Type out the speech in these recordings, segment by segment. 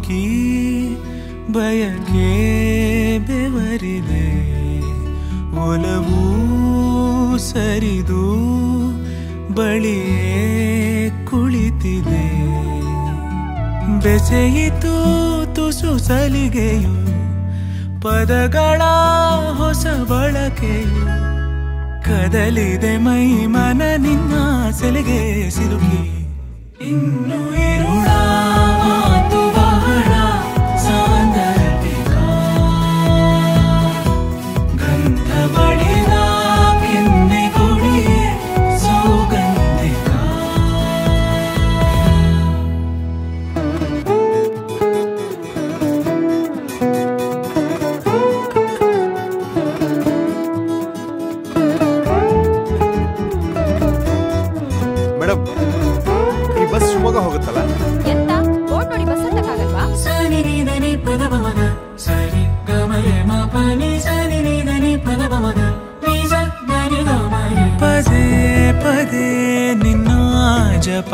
ಹುಡುಕಿ ಬಯಕೆ ಬೆವರಿದೆ ಒಲವು ಸರಿದು ಬಳಿಯೇ ಕುಳಿತಿದೆ ಬೆಸೆಯಿತು ತುಸು ಸಲಿಗೆಯು ಪದಗಳ ಹೊಸ ಬಳಕೆಯು ಕದಲಿದೆ ಮೈ ಮನ ನಿನ್ನ ಸೆಲೆಗೆ ಸಿಲುಕಿ ಇನ್ನು ಇರುಳ ಮಾತು ಬಹಳ ಸಾಂದರ್ಭಿಕ ಗಂಧ ಬಳಿದ ಕೆನ್ನೆ ಗುಡಿಯೇ ಸೌಗಂಧಿಕ ಮೇಡಮ್ ಈ ಬಸ್ ಶಿವಮೊಗ್ಗ ಹೋಗುತ್ತಲ್ಲ ಎಂತ ಬೋರ್ಡ್ ನೋಡಿ ಬಸ್ ಹತ್ತಕ್ಕಾಗಲ್ವಾ ಸರಿ ನಿಧನಿ ಪದ ಪಮಗ ಸರಿ ಗಮರೆ ಮಪನಿ ಸರಿ ನಿಧನಿ ಪದ ಪಮಗ ನಿಜ ಗರಿ ಗಮರೆ ಪದೇ ಪದೇ ನಿನ್ನ ಜಪ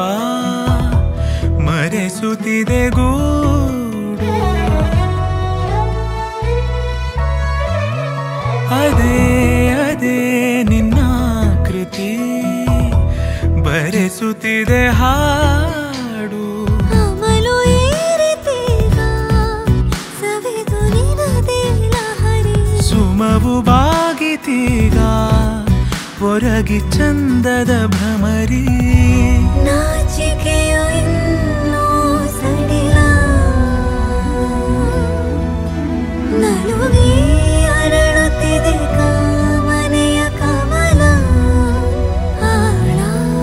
ಮರೆಸುತ್ತಿದೆ ಗೂಡು ಅದೇ ಅದೇ ನಿನ್ನ ಕೃತಿ ಬರೆಸುತ್ತಿದೆ ಹಾಡು ಅಮಲು ಏರಿತೀಗ ಸವಿದು ನಿನದೇ ಲಹರಿ ಸುಮವು ಬಾಗಿತೀಗ ಹೊರಗಿ ಚಂದದ ಭ್ರಮರಿ ನಾಚಿಕೆಯು ಇನ್ನೂ ಸಡಿಲ ನಲುಗಿ ಅರಳುತ್ತಿದೆ ಕಾಮನೆಯ ಕಮಲ ಆಳ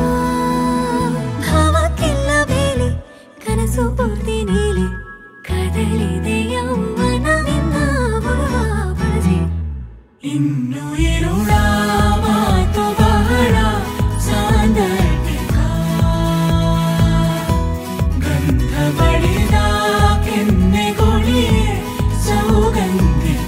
ಭಾವಕ್ಕೆಲ್ಲ ಬೇಲೆ ಕನಸು ಪೂರ್ತಿ ನೀಲಿ ಕದಲಿದೆ ಯೌವನ ನಿನ್ನ ಬರುವ ಬಳಸಿ ಇನ್ನು ಇರುಳ ಮಾತು ಬಹಳ ಸಾಂದರ್ಭಿಕ ಗಂಧ ಬಳಿದ ಕೆನ್ನೆಗೊಳಿಯೇ ಸೌಗಂಧಿಕ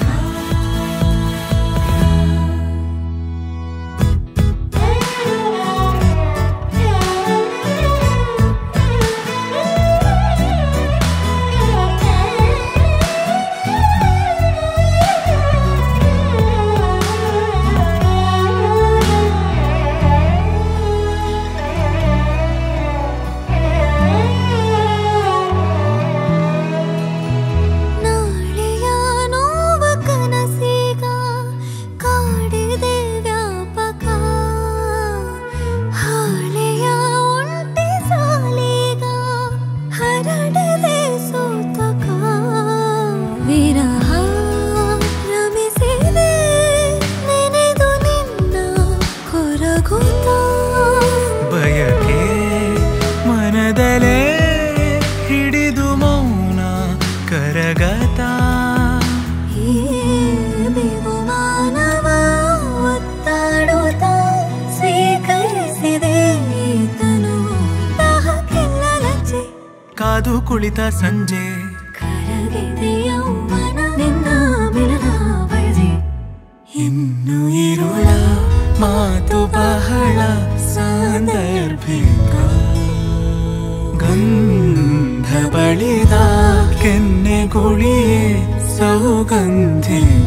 ನಾಳೆಯ ನೋವ ಕನಸೀಗ ಕಾಡಿದೆ ವ್ಯಾಪಕ ಹಾಳೆಯ ಒಂಟಿ ಸಾಲೀಗ ಹರಡಿದೆ ಸೂತಕ ವಿರಹ ರಮಿಸಿದೆ ನೆನೆದು ನಿನ್ನ ಕೊರಗುತ್ತ ಬಯಕೆ ಮನದಲೇ ಹಿಡಿದು ಮೌನ ಕರಗತ ಈ ಬಿಗುಮಾನವ ಒತ್ತಾಡುತ್ತ ಸ್ವೀಕರಿಸಿದೆ ಈತನು ದಾಹಕ್ಕೆಲ್ಲ ಲಜ್ಜೆ ಕಾದು ಕುಳಿತ ಸಂಜೆ ಕರಗಿದೆ ಯೌವನ ನಿನ್ನ ಮಿಲನ ಬಯಸಿ ಇನ್ನು ಇರುಳ ಮಾತು ಬಹಳ ಸಾಂದರ್ಭಿಕ ಗಂಧ ಬಳಿದ ಕೆನ್ನೆಗುಳಿಯೇ ಸೌಗಂಧಿಕ